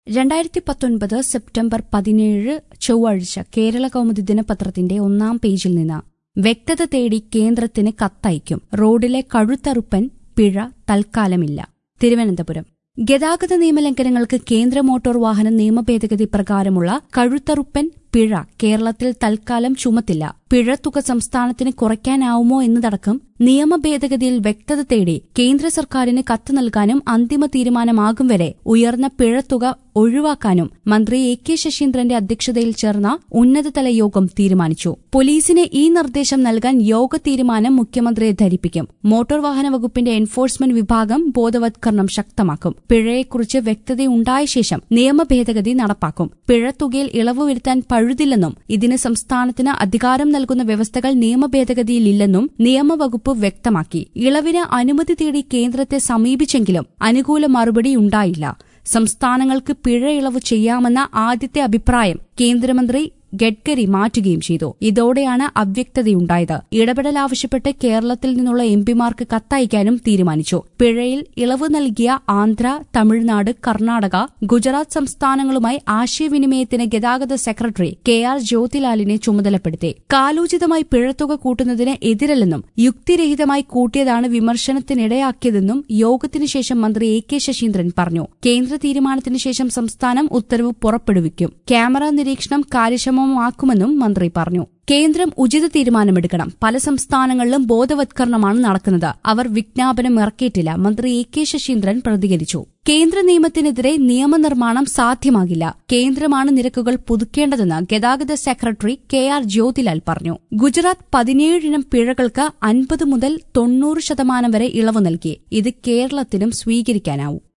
രണ്ടായിരത്തി പത്തൊൻപത് സെപ്റ്റംബർ പതിനേഴ് ചൊവ്വാഴ്ച കേരള കൗമുദി ദിനപത്രത്തിന്റെ ഒന്നാം പേജിൽ നിന്ന് വ്യക്തത തേടി കേന്ദ്രത്തിന് കത്തയക്കും റോഡിലെ കഴുത്തറുപ്പൻ പിഴ തൽക്കാലമില്ല തിരുവനന്തപുരം ഗതാഗത നിയമലംഘനങ്ങൾക്ക് കേന്ദ്ര മോട്ടോർ വാഹന നിയമ ഭേദഗതി പ്രകാരമുള്ള കഴുത്തറുപ്പൻ പിഴ കേരളത്തിൽ തൽക്കാലം ചുമത്തില്ല പിഴത്തുക സംസ്ഥാനത്തിന് കുറയ്ക്കാനാവുമോ എന്നതടക്കം നിയമ ഭേദഗതിയിൽ വ്യക്തത തേടി കേന്ദ്ര സർക്കാരിന് കത്ത് നൽകാനും അന്തിമ തീരുമാനമാകും വരെ ഉയർന്ന പിഴത്തുക ഒഴിവാക്കാനും മന്ത്രി എ കെ ശശീന്ദ്രന്റെ അധ്യക്ഷതയിൽ ചേർന്ന ഉന്നതതല യോഗം തീരുമാനിച്ചു പോലീസിന് ഈ നിർദ്ദേശം നൽകാൻ യോഗ തീരുമാനം മുഖ്യമന്ത്രിയെ ധരിപ്പിക്കും മോട്ടോർ വാഹന വകുപ്പിന്റെ എൻഫോഴ്സ്മെന്റ് വിഭാഗം ബോധവത്കരണം ശക്തമാക്കും പിഴയെക്കുറിച്ച് വ്യക്തതയുണ്ടായ ശേഷം നിയമ ഭേദഗതി നടപ്പാക്കും പിഴത്തുകയിൽ ഇളവ് വരുത്താൻ പഴുതില്ലെന്നും ഇതിന് സംസ്ഥാനത്തിന് അധികാരം നൽകുന്ന വ്യവസ്ഥകൾ നിയമ ഭേദഗതിയിലില്ലെന്നും നിയമവകുപ്പ് വ്യക്തമാക്കി ഇളവിന് അനുമതി തേടി കേന്ദ്രത്തെ സമീപിച്ചെങ്കിലും അനുകൂല മറുപടി ഉണ്ടായില്ല സംസ്ഥാനങ്ങൾക്ക് പിഴ ഇളവ് ചെയ്യാമെന്ന ആദ്യത്തെ അഭിപ്രായം കേന്ദ്രമന്ത്രി ഗഡ്കരി മാറ്റുകയും ചെയ്തു ഇതോടെയാണ് അവ്യക്തതയുണ്ടായത് ഇടപെടൽ ആവശ്യപ്പെട്ട് കേരളത്തിൽ നിന്നുള്ള എംപിമാർക്ക് കത്തയക്കാനും തീരുമാനിച്ചു പിഴയിൽ ഇളവ് നൽകിയ ആന്ധ്ര തമിഴ്നാട് കർണാടക ഗുജറാത്ത് സംസ്ഥാനങ്ങളുമായി ആശയവിനിമയത്തിന് ഗതാഗത സെക്രട്ടറി കെ ആർ ജ്യോതിലാലിനെ ചുമതലപ്പെടുത്തി കാലോചിതമായി പിഴത്തുക കൂട്ടുന്നതിന് എതിരല്ലെന്നും യുക്തിരഹിതമായി കൂട്ടിയതാണ് വിമർശനത്തിനിടയാക്കിയതെന്നും യോഗത്തിനു ശേഷം മന്ത്രി എ കെ ശശീന്ദ്രൻ പറഞ്ഞു കേന്ദ്ര തീരുമാനത്തിനു ശേഷം സംസ്ഥാനം ഉത്തരവ് പുറപ്പെടുവിക്കും ക്യാമറ നിരീക്ഷണം കാര്യക്ഷമമാക്കുമെന്നും മന്ത്രി പറഞ്ഞു കേന്ദ്രം ഉചിത തീരുമാനമെടുക്കണം പല സംസ്ഥാനങ്ങളിലും ബോധവത്കരണമാണ് നടക്കുന്നത് അവർ വിജ്ഞാപനം ഇറക്കിയിട്ടില്ല മന്ത്രി എ കെ ശശീന്ദ്രൻ പ്രതികരിച്ചു കേന്ദ്ര നിയമത്തിനെതിരെ നിയമനിർമ്മാണം സാധ്യമാകില്ല കേന്ദ്രമാണ് നിരക്കുകൾ പുതുക്കേണ്ടതെന്ന് ഗതാഗത സെക്രട്ടറി കെ ആർ ജ്യോതിലാൽ പറഞ്ഞു ഗുജറാത്ത് പതിനേഴിനം പിഴകൾക്ക് അൻപത് മുതൽ തൊണ്ണൂറ് ശതമാനം വരെ ഇളവ് നൽകി ഇത് കേരളത്തിനും സ്വീകരിക്കാനാവും